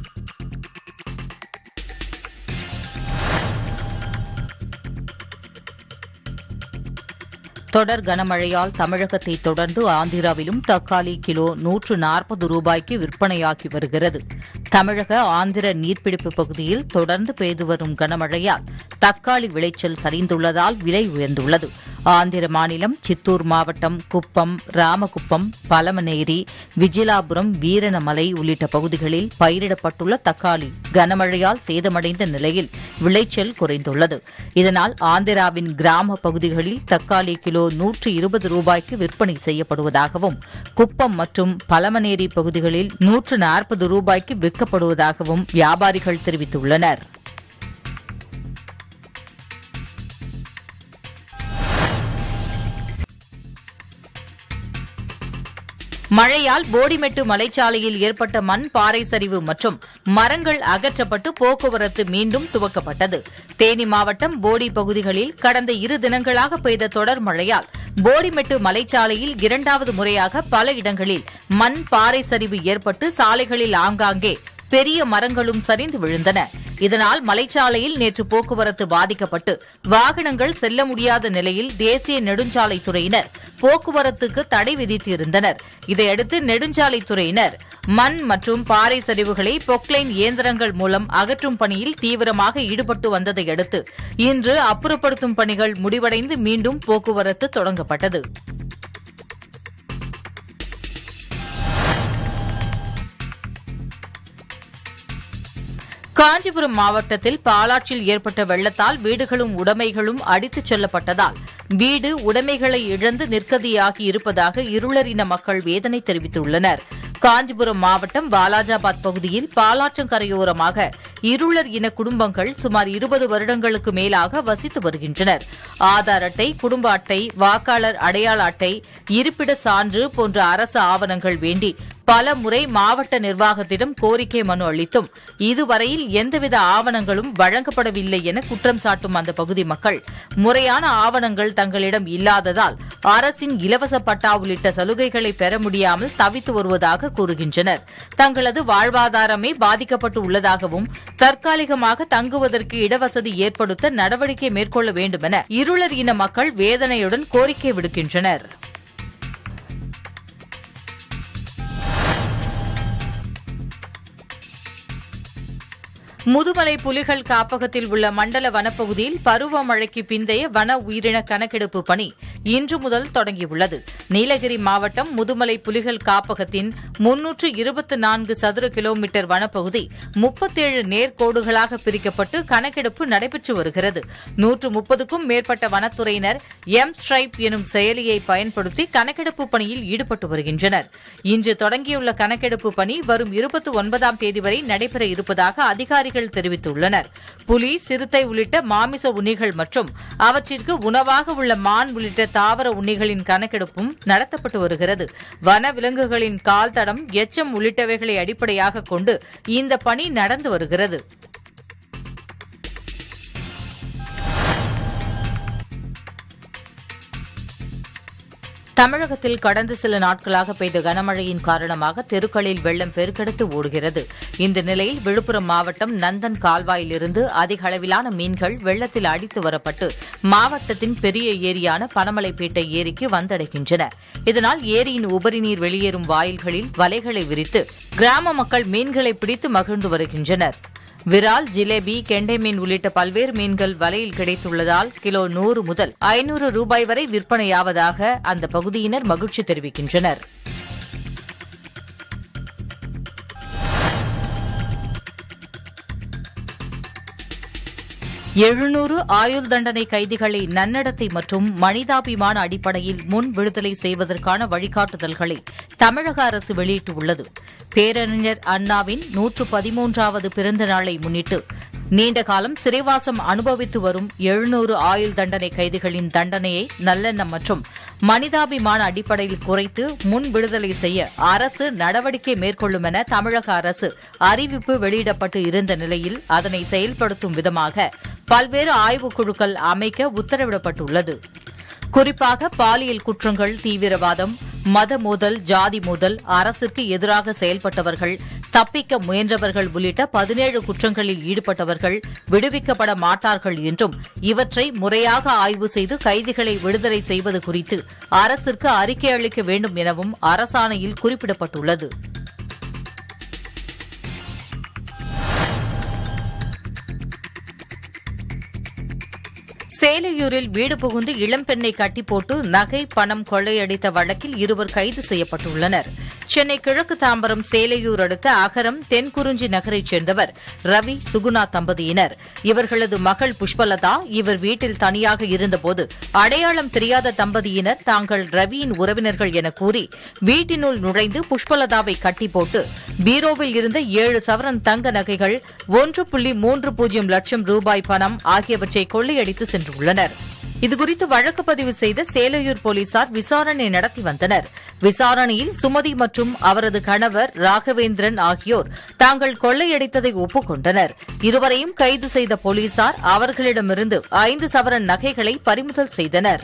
தொடர் கனமழையால் தமிழகத்தை தொடர்ந்து ஆந்திராவிலும் தக்காளி கிலோ நூற்று நாற்பது ரூபாய்க்கு விற்பனையாகி வருகிறது தமிழக ஆந்திர நீர்பிடிப்பு பகுதியில் தொடர்ந்து பெய்து வரும் கனமழையால் தக்காளி விளைச்சல் சரிந்துள்ளதால் விலை உயர்ந்துள்ளது ஆந்திர மாநிலம் சித்தூர் மாவட்டம் குப்பம் ராமகுப்பம் பலமனேரி விஜிலாபுரம் வீரணமலை உள்ளிட்ட பகுதிகளில் பயிரிடப்பட்டுள்ள தக்காளி கனமழையால் சேதமடைந்த நிலையில் விளைச்சல் குறைந்துள்ளது இதனால் ஆந்திராவின் கிராம பகுதிகளில் தக்காளி கிலோ நூற்று இருபது ரூபாய்க்கு விற்பனை செய்யப்படுவதாகவும் குப்பம் மற்றும் பலமனேரி பகுதிகளில் நூற்று நாற்பது ரூபாய்க்கு விற்கப்படுவதாகவும் வியாபாரிகள் தெரிவித்துள்ளனர் மழையால் போடிமெட்டு மலைச்சாலையில் ஏற்பட்ட மண் பாறை சரிவு மற்றும் மரங்கள் அகற்றப்பட்டு போக்குவரத்து மீண்டும் துவக்கப்பட்டது தேனி மாவட்டம் போடி பகுதிகளில் கடந்த இரு தினங்களாக பெய்த தொடர் மழையால் போடிமெட்டு மலைச்சாலையில் இரண்டாவது முறையாக பல இடங்களில் மண் பாறை சரிவு ஏற்பட்டு சாலைகளில் ஆங்காங்கே பெரிய மரங்களும் சரிந்து விழுந்தன இதனால் மலைச்சாலையில் நேற்று போக்குவரத்து பாதிக்கப்பட்டு வாகனங்கள் செல்ல முடியாத நிலையில் தேசிய நெடுஞ்சாலைத்துறையினர் போக்குவரத்துக்கு தடை விதித்திருந்தனர் இதையடுத்து நெடுஞ்சாலைத்துறையினர் மண் மற்றும் பாறை சரிவுகளை பொக்லைன் இயந்திரங்கள் மூலம் அகற்றும் பணியில் தீவிரமாக ஈடுபட்டு வந்ததை அடுத்து இன்று அப்புறப்படுத்தும் பணிகள் முடிவடைந்து மீண்டும் போக்குவரத்து தொடங்கப்பட்டது காஞ்சிபுரம் மாவட்டத்தில் பாலாற்றில் ஏற்பட்ட வெள்ளத்தால் வீடுகளும் உடைமைகளும் அடித்துச் செல்லப்பட்டதால் வீடு உடைமைகளை இழந்து நிற்கதியாகி இருப்பதாக இருளரின மக்கள் வேதனை தெரிவித்துள்ளனர் காஞ்சிபுரம் மாவட்டம் வாலாஜாபாத் பகுதியில் பாலாற்றங்கரையோரமாக இருளர் இன குடும்பங்கள் சுமார் இருபது வருடங்களுக்கு மேலாக வசித்து வருகின்றனர் ஆதார் அட்டை குடும்ப அட்டை வாக்காளர் அடையாள அட்டை இருப்பிட சான்று போன்ற அரசு ஆவணங்கள் வேண்டி பல முறை மாவட்ட நிர்வாகத்திடம் கோரிக்கை மனு அளித்தும் இதுவரையில் எந்தவித ஆவணங்களும் வழங்கப்படவில்லை என குற்றம் சாட்டும் அந்த பகுதி மக்கள் முறையான ஆவணங்கள் தங்களிடம் இல்லாததால் அரசின் இலவச பட்டா உள்ளிட்ட சலுகைகளை பெற முடியாமல் தவித்து வருவதாக கூறுகின்றனர் தங்களது வாழ்வாதாரமே பாதிக்கப்பட்டு உள்ளதாகவும் தற்காலிகமாக தங்குவதற்கு இடவசதி ஏற்படுத்த நடவடிக்கை மேற்கொள்ள வேண்டும் என இருளர் இன மக்கள் வேதனையுடன் கோரிக்கை விடுக்கின்றனர் முதுமலை புலிகள் காப்பகத்தில் உள்ள மண்டல வனப்பகுதியில் பருவமழைக்கு பிந்தைய வன உயிரின கணக்கெடுப்பு பணி இன்று முதல் தொடங்கியுள்ளது நீலகிரி மாவட்டம் முதுமலை புலிகள் காப்பகத்தின் முன்னூற்று இருபத்தி நான்கு சதுர கிலோமீட்டர் வனப்பகுதி முப்பத்தேழு நேர்கோடுகளாக பிரிக்கப்பட்டு கணக்கெடுப்பு நடைபெற்று வருகிறது நூற்று முப்பதுக்கும் மேற்பட்ட வனத்துறையினர் எம் ஸ்ட்ரைப் எனும் செயலியை பயன்படுத்தி கணக்கெடுப்பு பணியில் ஈடுபட்டு வருகின்றனர் இன்று தொடங்கியுள்ள கணக்கெடுப்பு பணி வரும் இருபத்தி ஒன்பதாம் தேதி வரை நடைபெற இருப்பதாக அதிகாரிகள் தெரிவித்துள்ளனர் புலி சிறுத்தை உள்ளிட்ட மாமிச உண்ணிகள் மற்றும் அவற்றிற்கு உணவாக உள்ள மான் உள்ளிட்ட தாவர உண்ணிகளின் கணக்கெடுப்பும் நடத்தப்பட்டு வருகிறது வன விலங்குகளின் கால் தடம் எச்சம் உள்ளிட்டவைகளை அடிப்படையாக கொண்டு இந்த பணி நடந்து வருகிறது தமிழகத்தில் கடந்த சில நாட்களாக பெய்த கனமழையின் காரணமாக தெருக்களில் வெள்ளம் பெருக்கெடுத்து ஓடுகிறது இந்த நிலையில் விழுப்புரம் மாவட்டம் நந்தன் கால்வாயிலிருந்து அதிக அளவிலான மீன்கள் வெள்ளத்தில் அடித்து வரப்பட்டு மாவட்டத்தின் பெரிய ஏரியான பனமலைப்பேட்டை ஏரிக்கு வந்தடைகின்றன இதனால் ஏரியின் உபரி நீர் வெளியேறும் வாயில்களில் வலைகளை விரித்து கிராம மக்கள் மீன்களை பிடித்து மகிழ்ந்து வருகின்றனர் விரால் ஜிலேபி கெண்டை மீன் உள்ளிட்ட பல்வேறு மீன்கள் வலையில் கிடைத்துள்ளதால் கிலோ நூறு முதல் ஐநூறு ரூபாய் வரை விற்பனையாவதாக அந்த பகுதியினர் மகிழ்ச்சி தெரிவிக்கின்றனர் எழுநூறு ஆயுள் தண்டனை கைதிகளை நன்னடத்தை மற்றும் மனிதாபிமான அடிப்படையில் முன் விடுதலை செய்வதற்கான வழிகாட்டுதல்களை தமிழக அரசு வெளியிட்டுள்ளது பேரறிஞர் அண்ணாவின் நூற்று பதிமூன்றாவது பிறந்த நாளை முன்னிட்டு நீண்ட காலம் சிறைவாசம் அனுபவித்து வரும் எழுநூறு ஆயுள் தண்டனை கைதிகளின் தண்டனையை நல்லெண்ணம் மற்றும் மனிதாபிமான அடிப்படையில் குறைத்து முன் விடுதலை செய்ய அரசு நடவடிக்கை மேற்கொள்ளும் என தமிழக அரசு அறிவிப்பு வெளியிடப்பட்டு இருந்த நிலையில் அதனை செயல்படுத்தும் விதமாக பல்வேறு ஆய்வுக் குழுக்கள் அமைக்க உத்தரவிடப்பட்டுள்ளது குறிப்பாக பாலியல் குற்றங்கள் தீவிரவாதம் மத மோதல் ஜாதி மோதல் அரசிற்கு எதிராக செயல்பட்டவர்கள் தப்பிக்க முயன்றவர்கள் உள்ளிட்ட பதினேழு குற்றங்களில் ஈடுபட்டவர்கள் விடுவிக்கப்பட மாட்டார்கள் என்றும் இவற்றை முறையாக ஆய்வு செய்து கைதிகளை விடுதலை செய்வது குறித்து அரசிற்கு அறிக்கை அளிக்க வேண்டும் எனவும் அரசாணையில் குறிப்பிடப்பட்டுள்ளது சேலையூரில் வீடு புகுந்து இளம்பெண்ணை கட்டி போட்டு நகை பணம் கொள்ளையடித்த வழக்கில் இருவர் கைது செய்யப்பட்டுள்ளனர் சென்னை கிழக்கு தாம்பரம் சேலையூர் அடுத்த அகரம் தென்குறிஞ்சி நகரைச் சேர்ந்தவர் ரவி சுகுணா தம்பதியினர் இவர்களது மகள் புஷ்பலதா இவர் வீட்டில் தனியாக இருந்தபோது அடையாளம் தெரியாத தம்பதியினர் தாங்கள் ரவியின் உறவினர்கள் என கூறி வீட்டினுள் நுழைந்து புஷ்பலதாவை கட்டி போட்டு பீரோவில் இருந்த ஏழு சவரன் தங்க நகைகள் ஒன்று புள்ளி மூன்று பூஜ்ஜியம் லட்சம் ரூபாய் பணம் ஆகியவற்றை கொள்ளையடித்து சென்றுள்ளனர் இதுகுறித்து வழக்கு பதிவு செய்த சேலையூர் போலீசார் விசாரணை நடத்தி வந்தனர் விசாரணையில் சுமதி மற்றும் அவரது கணவர் ராகவேந்திரன் ஆகியோர் தாங்கள் கொள்ளையடித்ததை ஒப்புக்கொண்டனர் இருவரையும் கைது செய்த போலீசார் அவர்களிடமிருந்து ஐந்து சவரன் நகைகளை பறிமுதல் செய்தனர்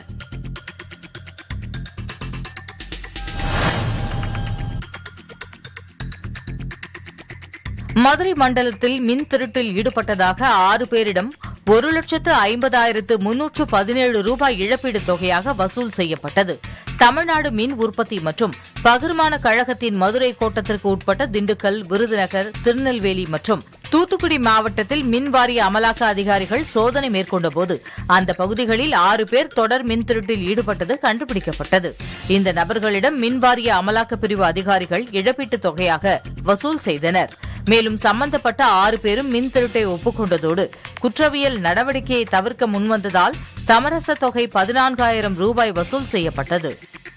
மதுரை மண்டலத்தில் மின் திருட்டில் ஈடுபட்டதாக ஆறு பேரிடம் ஒரு லட்சத்து ஐம்பதாயிரத்து முன்னூற்று பதினேழு ரூபாய் இழப்பீடு தொகையாக வசூல் செய்யப்பட்டது தமிழ்நாடு மின் உற்பத்தி மற்றும் பகிர்மான கழகத்தின் மதுரை கோட்டத்திற்கு உட்பட்ட திண்டுக்கல் விருதுநகர் திருநெல்வேலி மற்றும் தூத்துக்குடி மாவட்டத்தில் மின் வாரிய அமலாக்க அதிகாரிகள் சோதனை மேற்கொண்டபோது அந்த பகுதிகளில் ஆறு பேர் தொடர் மின் திருட்டில் ஈடுபட்டது கண்டுபிடிக்கப்பட்டது இந்த நபர்களிடம் மின் வாரிய அமலாக்க பிரிவு அதிகாரிகள் இழப்பீட்டுத் தொகையாக வசூல் செய்தனர் மேலும் சம்பந்தப்பட்ட ஆறு பேரும் மின் திருட்டை ஒப்புக்கொண்டதோடு குற்றவியல் நடவடிக்கையை தவிர்க்க முன்வந்ததால் சமரச தொகை பதினான்காயிரம் ரூபாய் வசூல் செய்யப்பட்டது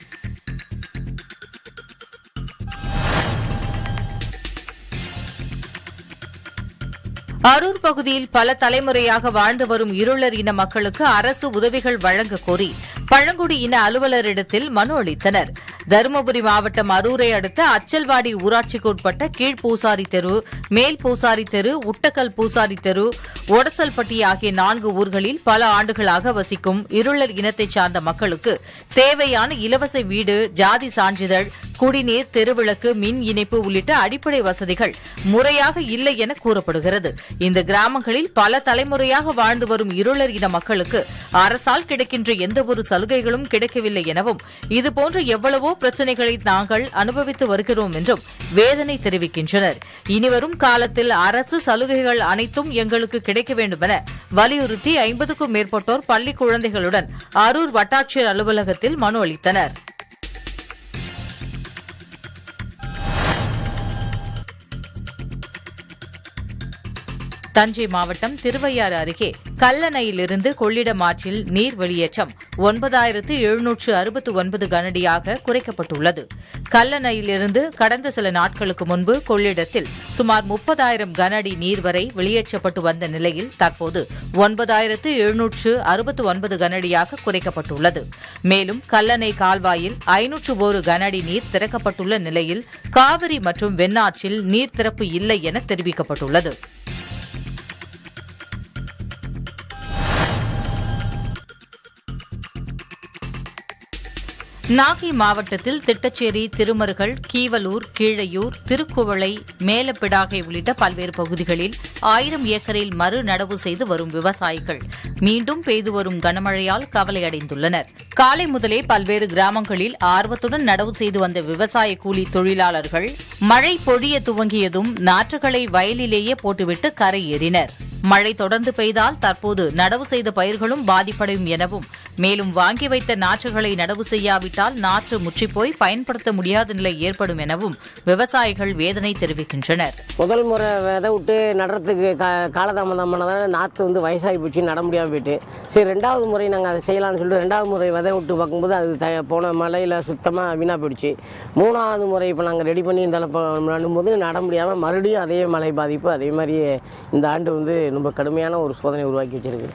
அரூர் பகுதியில் பல தலைமுறையாக வாழ்ந்து வரும் இருளர் இன மக்களுக்கு அரசு உதவிகள் வழங்க கோரி பழங்குடி இன அலுவலரிடத்தில் மனு அளித்தனர் தருமபுரி மாவட்டம் அரூரை அடுத்த அச்சல்வாடி ஊராட்சிக்கு உட்பட்ட கீழ் பூசாரி தெரு மேல் பூசாரி தெரு உட்டக்கல் பூசாரி தெரு ஒடசல்பட்டி ஆகிய நான்கு ஊர்களில் பல ஆண்டுகளாக வசிக்கும் இருளர் இனத்தைச் சார்ந்த மக்களுக்கு தேவையான இலவச வீடு ஜாதி சான்றிதழ் குடிநீர் தெருவிளக்கு மின் இணைப்பு உள்ளிட்ட அடிப்படை வசதிகள் முறையாக இல்லை என கூறப்படுகிறது இந்த கிராமங்களில் பல தலைமுறையாக வாழ்ந்து வரும் இருளர் இன மக்களுக்கு அரசால் கிடைக்கின்ற எந்தவொரு சலுகைகளும் கிடைக்கவில்லை எனவும் இதுபோன்ற எவ்வளவோ பிரச்சினைகளை நாங்கள் அனுபவித்து வருகிறோம் என்றும் வேதனை தெரிவிக்கின்றனர் இனிவரும் காலத்தில் அரசு சலுகைகள் அனைத்தும் எங்களுக்கு கிடைக்க வேண்டும் என வலியுறுத்தி ஐம்பதுக்கும் மேற்பட்டோர் பள்ளி குழந்தைகளுடன் அரூர் வட்டாட்சியர் அலுவலகத்தில் மனு அளித்தனர் தஞ்சை மாவட்டம் திருவையாறு அருகே கல்லணையிலிருந்து கொள்ளிடம் ஆற்றில் நீர் வெளியேற்றம் ஒன்பதாயிரத்து எழுநூற்று அறுபத்து ஒன்பது கனடியாக குறைக்கப்பட்டுள்ளது கல்லணையிலிருந்து கடந்த சில நாட்களுக்கு முன்பு கொள்ளிடத்தில் சுமார் முப்பதாயிரம் கனஅடி நீர் வரை வெளியேற்றப்பட்டு வந்த நிலையில் தற்போது ஒன்பதாயிரத்து எழுநூற்று அறுபத்து ஒன்பது கனஅடியாக குறைக்கப்பட்டுள்ளது மேலும் கல்லணை கால்வாயில் ஐநூற்று ஒரு கனஅடி நீர் திறக்கப்பட்டுள்ள நிலையில் காவிரி மற்றும் வெண்ணாற்றில் நீர் திறப்பு இல்லை என தெரிவிக்கப்பட்டுள்ளது நாகை மாவட்டத்தில் திட்டச்சேரி திருமருகல் கீவலூர் கீழையூர் திருக்குவளை மேலப்பிடாகை உள்ளிட்ட பல்வேறு பகுதிகளில் ஆயிரம் ஏக்கரில் மறு நடவு செய்து வரும் விவசாயிகள் மீண்டும் பெய்து வரும் கனமழையால் கவலையடைந்துள்ளனர் காலை முதலே பல்வேறு கிராமங்களில் ஆர்வத்துடன் நடவு செய்து வந்த விவசாய கூலி தொழிலாளர்கள் மழை பொழிய துவங்கியதும் நாற்றுகளை வயலிலேயே போட்டுவிட்டு கரையேறினர் மழை தொடர்ந்து பெய்தால் தற்போது நடவு செய்த பயிர்களும் பாதிப்படையும் எனவும் மேலும் வாங்கி வைத்த நாற்றுகளை நடவு செய்யாவிட்டால் நாற்று முற்றிப்போய் பயன்படுத்த முடியாத நிலை ஏற்படும் எனவும் விவசாயிகள் வேதனை தெரிவிக்கின்றனர் முதல் முறை விதை விட்டு நடுறதுக்கு கா காலதாமதம் பண்ணதால நாற்று வந்து வயசாகி போச்சு நட முடியாமல் போயிட்டு சரி ரெண்டாவது முறை நாங்கள் அதை செய்யலாம்னு சொல்லிட்டு ரெண்டாவது முறை விதை விட்டு பார்க்கும்போது அது த போன மழையில் சுத்தமாக வீணாக போயிடுச்சு மூணாவது முறை இப்போ நாங்கள் ரெடி பண்ணி இந்த இப்போ நடும்போது நட முடியாமல் மறுபடியும் அதே மழை பாதிப்பு அதே மாதிரியே இந்த ஆண்டு வந்து ரொம்ப கடுமையான ஒரு சோதனை உருவாக்கி வச்சிருக்கு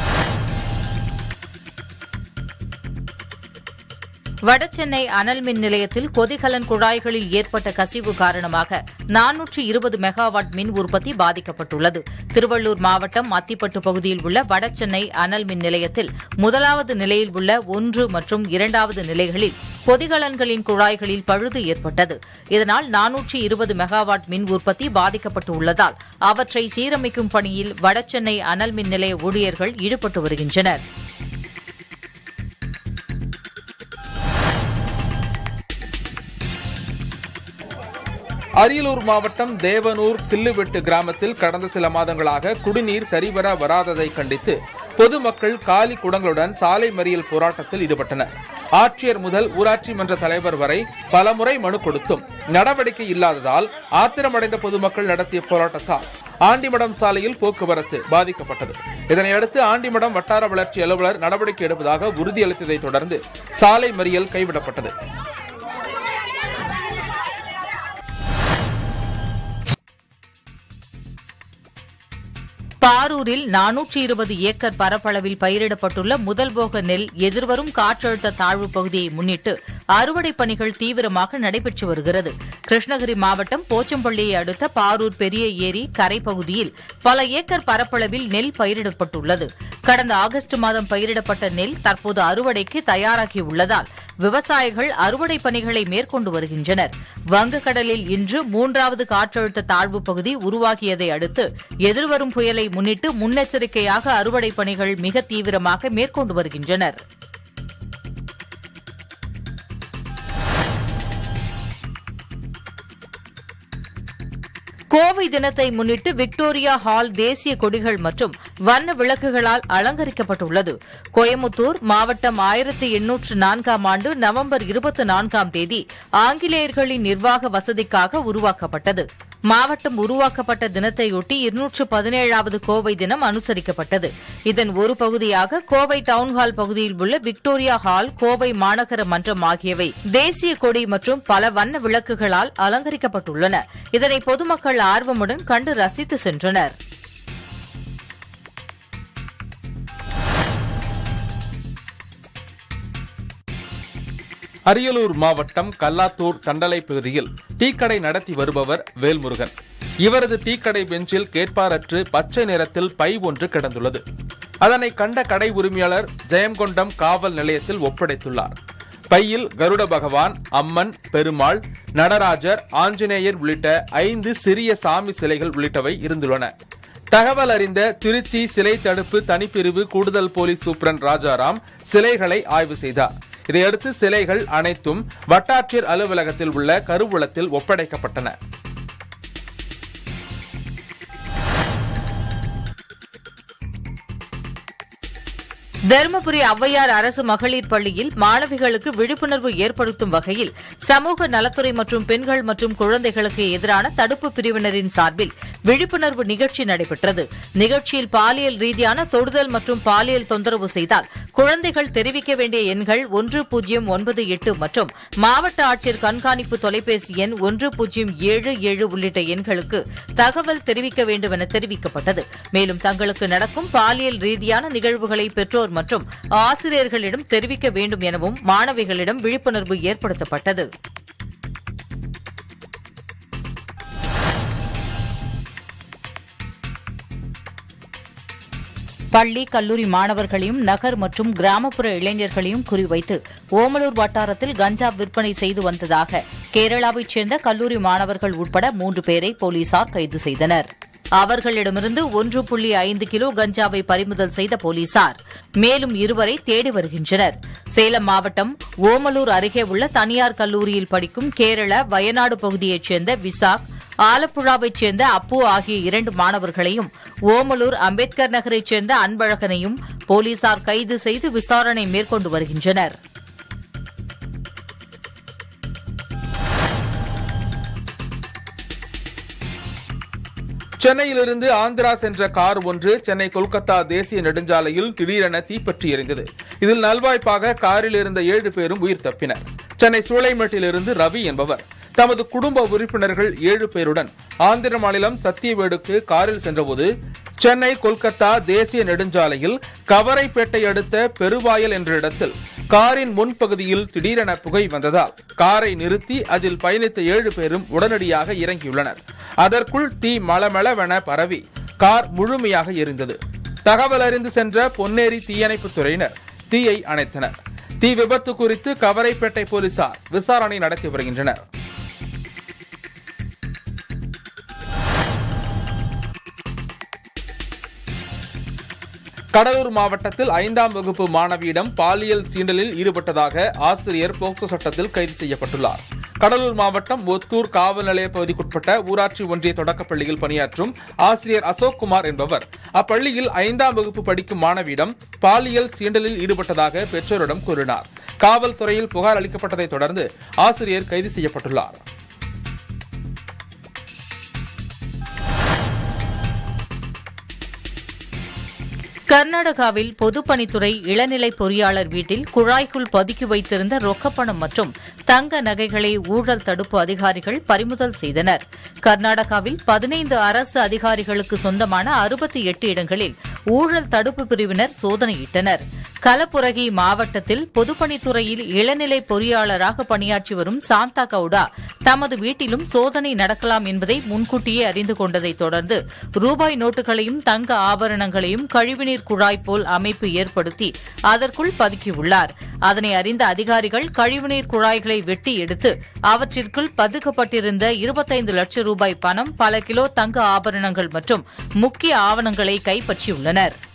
வடசென்னை அனல் மின் நிலையத்தில் கொதிகலன் குழாய்களில் ஏற்பட்ட கசிவு காரணமாக நானூற்று இருபது மெகாவாட் மின் உற்பத்தி பாதிக்கப்பட்டுள்ளது திருவள்ளூர் மாவட்டம் அத்திப்பட்டு பகுதியில் உள்ள வடசென்னை அனல் மின் நிலையத்தில் முதலாவது நிலையில் உள்ள ஒன்று மற்றும் இரண்டாவது நிலைகளில் கொதிகலன்களின் குழாய்களில் பழுது ஏற்பட்டது இதனால் நானூற்று இருபது மெகாவாட் மின் உற்பத்தி பாதிக்கப்பட்டு உள்ளதால் அவற்றை சீரமைக்கும் பணியில் வடசென்னை அனல் மின் நிலைய ஊழியர்கள் ஈடுபட்டு வருகின்றனர் அரியலூர் மாவட்டம் தேவனூர் தில்லுவெட்டு கிராமத்தில் கடந்த சில மாதங்களாக குடிநீர் சரிவர வராததை கண்டித்து பொதுமக்கள் காலி குடங்களுடன் சாலை மறியல் போராட்டத்தில் ஈடுபட்டனர் ஆட்சியர் முதல் ஊராட்சி மன்ற தலைவர் வரை பலமுறை மனு கொடுத்தும் நடவடிக்கை இல்லாததால் ஆத்திரமடைந்த பொதுமக்கள் நடத்திய போராட்டத்தால் ஆண்டிமடம் சாலையில் போக்குவரத்து பாதிக்கப்பட்டது இதனையடுத்து ஆண்டிமடம் வட்டார வளர்ச்சி அலுவலர் நடவடிக்கை எடுப்பதாக உறுதியளித்ததைத் தொடர்ந்து சாலை மறியல் கைவிடப்பட்டது பாரூரில் நானூற்றி இருபது ஏக்கர் பரப்பளவில் பயிரிடப்பட்டுள்ள முதல் போக நெல் எதிர்வரும் காற்றழுத்த தாழ்வு பகுதியை முன்னிட்டு அறுவடை பணிகள் தீவிரமாக நடைபெற்று வருகிறது கிருஷ்ணகிரி மாவட்டம் போச்சம்பள்ளியை அடுத்த பாரூர் பெரிய ஏரி கரை பகுதியில் பல ஏக்கர் பரப்பளவில் நெல் பயிரிடப்பட்டுள்ளது கடந்த ஆகஸ்ட் மாதம் பயிரிடப்பட்ட நெல் தற்போது அறுவடைக்கு தயாராகி உள்ளதால் விவசாயிகள் அறுவடை பணிகளை மேற்கொண்டு வருகின்றனர் வங்கக்கடலில் இன்று மூன்றாவது காற்றழுத்த தாழ்வு பகுதி உருவாகியதை அடுத்து எதிர்வரும் புயலை முன்னிட்டு முன்னெச்சரிக்கையாக அறுவடை பணிகள் மிக தீவிரமாக மேற்கொண்டு வருகின்றனர் கோவை தினத்தை முன்னிட்டு விக்டோரியா ஹால் தேசிய கொடிகள் மற்றும் வண்ண விளக்குகளால் அலங்கரிக்கப்பட்டுள்ளது கோயமுத்தூர் மாவட்டம் ஆயிரத்தி எண்ணூற்று நான்காம் ஆண்டு நவம்பர் இருபத்தி நான்காம் தேதி ஆங்கிலேயர்களின் நிர்வாக வசதிக்காக உருவாக்கப்பட்டது மாவட்டம் உருவாக்கப்பட்ட தினத்தையொட்டி இருநூற்று பதினேழாவது கோவை தினம் அனுசரிக்கப்பட்டது இதன் ஒரு பகுதியாக கோவை டவுன்ஹால் பகுதியில் உள்ள விக்டோரியா ஹால் கோவை மாநகர மன்றம் ஆகியவை தேசிய கொடி மற்றும் பல வண்ண விளக்குகளால் அலங்கரிக்கப்பட்டுள்ளன இதனை பொதுமக்கள் ஆர்வமுடன் கண்டு ரசித்து சென்றனர் அரியலூர் மாவட்டம் கல்லாத்தூர் தண்டலை பகுதியில் டீக்கடை நடத்தி வருபவர் வேல்முருகன் இவரது டீக்கடை பெஞ்சில் கேட்பாரற்று பச்சை நிறத்தில் பை ஒன்று கிடந்துள்ளது அதனை கண்ட கடை உரிமையாளர் ஜெயங்கொண்டம் காவல் நிலையத்தில் ஒப்படைத்துள்ளார் பையில் கருட பகவான் அம்மன் பெருமாள் நடராஜர் ஆஞ்சநேயர் உள்ளிட்ட ஐந்து சிறிய சாமி சிலைகள் உள்ளிட்டவை இருந்துள்ளன தகவல் அறிந்த திருச்சி சிலை தடுப்பு தனிப்பிரிவு கூடுதல் போலீஸ் சூப்பரண்ட் ராஜாராம் சிலைகளை ஆய்வு செய்தார் இதையடுத்து சிலைகள் அனைத்தும் வட்டாட்சியர் அலுவலகத்தில் உள்ள கருவூலத்தில் ஒப்படைக்கப்பட்டன தருமபுரி ஔவையார் அரசு மகளிர் பள்ளியில் மாணவிகளுக்கு விழிப்புணர்வு ஏற்படுத்தும் வகையில் சமூக நலத்துறை மற்றும் பெண்கள் மற்றும் குழந்தைகளுக்கு எதிரான தடுப்பு பிரிவினரின் சார்பில் விழிப்புணர்வு நிகழ்ச்சி நடைபெற்றது நிகழ்ச்சியில் பாலியல் ரீதியான தொடுதல் மற்றும் பாலியல் தொந்தரவு செய்தால் குழந்தைகள் தெரிவிக்க வேண்டிய எண்கள் ஒன்று பூஜ்ஜியம் ஒன்பது எட்டு மற்றும் மாவட்ட ஆட்சியர் கண்காணிப்பு தொலைபேசி எண் ஒன்று பூஜ்ஜியம் ஏழு ஏழு உள்ளிட்ட எண்களுக்கு தகவல் தெரிவிக்க வேண்டும் என தெரிவிக்கப்பட்டது மேலும் தங்களுக்கு நடக்கும் பாலியல் ரீதியான நிகழ்வுகளை பெற்றோர் மற்றும் ஆசிரியர்களிடம் தெரிவிக்க வேண்டும் எனவும் மாணவிகளிடம் விழிப்புணர்வு ஏற்படுத்தப்பட்டது பள்ளி கல்லூரி மாணவர்களையும் நகர் மற்றும் கிராமப்புற இளைஞர்களையும் குறிவைத்து ஓமலூர் வட்டாரத்தில் கஞ்சா விற்பனை செய்து வந்ததாக கேரளாவைச் சேர்ந்த கல்லூரி மாணவர்கள் உட்பட மூன்று பேரை போலீசார் கைது செய்தனர் அவர்களிடமிருந்து ஒன்று புள்ளி ஐந்து கிலோ கஞ்சாவை பறிமுதல் செய்த போலீசார் மேலும் இருவரை தேடி வருகின்றனர் சேலம் மாவட்டம் ஓமலூர் அருகே உள்ள தனியார் கல்லூரியில் படிக்கும் கேரள வயநாடு பகுதியைச் சேர்ந்த விசாக் ஆலப்புழாவைச் சேர்ந்த அப்பு ஆகிய இரண்டு மாணவர்களையும் ஓமலூர் அம்பேத்கர் நகரைச் சேர்ந்த அன்பழகனையும் போலீசார் கைது செய்து விசாரணை மேற்கொண்டு வருகின்றனர் சென்னையிலிருந்து ஆந்திரா சென்ற கார் ஒன்று சென்னை கொல்கத்தா தேசிய நெடுஞ்சாலையில் திடீரென தீப்பற்றி எரிந்தது இதில் நல்வாய்ப்பாக காரில் இருந்த ஏழு பேரும் உயிர் தப்பினர் சென்னை சூளைமேட்டிலிருந்து ரவி என்பவர் தமது குடும்ப உறுப்பினர்கள் ஏழு பேருடன் ஆந்திர மாநிலம் சத்தியவேடுக்கு காரில் சென்றபோது சென்னை கொல்கத்தா தேசிய நெடுஞ்சாலையில் கவரைப்பேட்டை அடுத்த பெருவாயல் என்ற இடத்தில் காரின் முன்பகுதியில் திடீரென புகை வந்ததால் காரை நிறுத்தி அதில் பயணித்த ஏழு பேரும் உடனடியாக இறங்கியுள்ளனர் அதற்குள் தீ மளமளவென பரவி கார் முழுமையாக எரிந்தது தகவல் அறிந்து சென்ற பொன்னேரி தீயணைப்புத் துறையினர் தீயை அணைத்தனர் தீ விபத்து குறித்து கவரைப்பேட்டை போலீசார் விசாரணை நடத்தி வருகின்றனர் கடலூர் மாவட்டத்தில் ஐந்தாம் வகுப்பு மாணவியிடம் பாலியல் சீண்டலில் ஈடுபட்டதாக ஆசிரியர் போக்சோ சட்டத்தில் கைது செய்யப்பட்டுள்ளார் கடலூர் மாவட்டம் ஒத்தூர் காவல் நிலைய பகுதிக்குட்பட்ட ஊராட்சி ஒன்றிய தொடக்கப்பள்ளியில் பணியாற்றும் ஆசிரியர் அசோக் குமார் என்பவர் அப்பள்ளியில் ஐந்தாம் வகுப்பு படிக்கும் மாணவியிடம் பாலியல் சீண்டலில் ஈடுபட்டதாக பெற்றோரிடம் கூறினார் காவல்துறையில் புகார் அளிக்கப்பட்டதைத் தொடர்ந்து ஆசிரியர் கைது செய்யப்பட்டுள்ளார் கர்நாடகாவில் பொதுப்பணித்துறை இளநிலை பொறியாளர் வீட்டில் குழாய்க்குள் பதுக்கி வைத்திருந்த ரொக்கப்பணம் மற்றும் தங்க நகைகளை ஊழல் தடுப்பு அதிகாரிகள் பறிமுதல் செய்தனர் கர்நாடகாவில் பதினைந்து அரசு அதிகாரிகளுக்கு சொந்தமான அறுபத்தி எட்டு இடங்களில் ஊழல் தடுப்பு பிரிவினர் சோதனையிட்டனர் கலப்புரகி மாவட்டத்தில் பொதுப்பணித்துறையில் இளநிலை பொறியாளராக பணியாற்றி வரும் சாந்தா கவுடா தமது வீட்டிலும் சோதனை நடக்கலாம் என்பதை முன்கூட்டியே அறிந்து கொண்டதைத் தொடர்ந்து ரூபாய் நோட்டுகளையும் தங்க ஆபரணங்களையும் கழிவுநீர் குழாய் போல் அமைப்பு ஏற்படுத்தி அதற்குள் பதுக்கியுள்ளார் அதனை அறிந்த அதிகாரிகள் கழிவுநீர் குழாய்களை வெட்டி எடுத்து அவற்றிற்குள் பதுக்கப்பட்டிருந்த இருபத்தைந்து லட்சம் ரூபாய் பணம் பல கிலோ தங்க ஆபரணங்கள் மற்றும் முக்கிய ஆவணங்களை கைப்பற்றியுள்ளனர்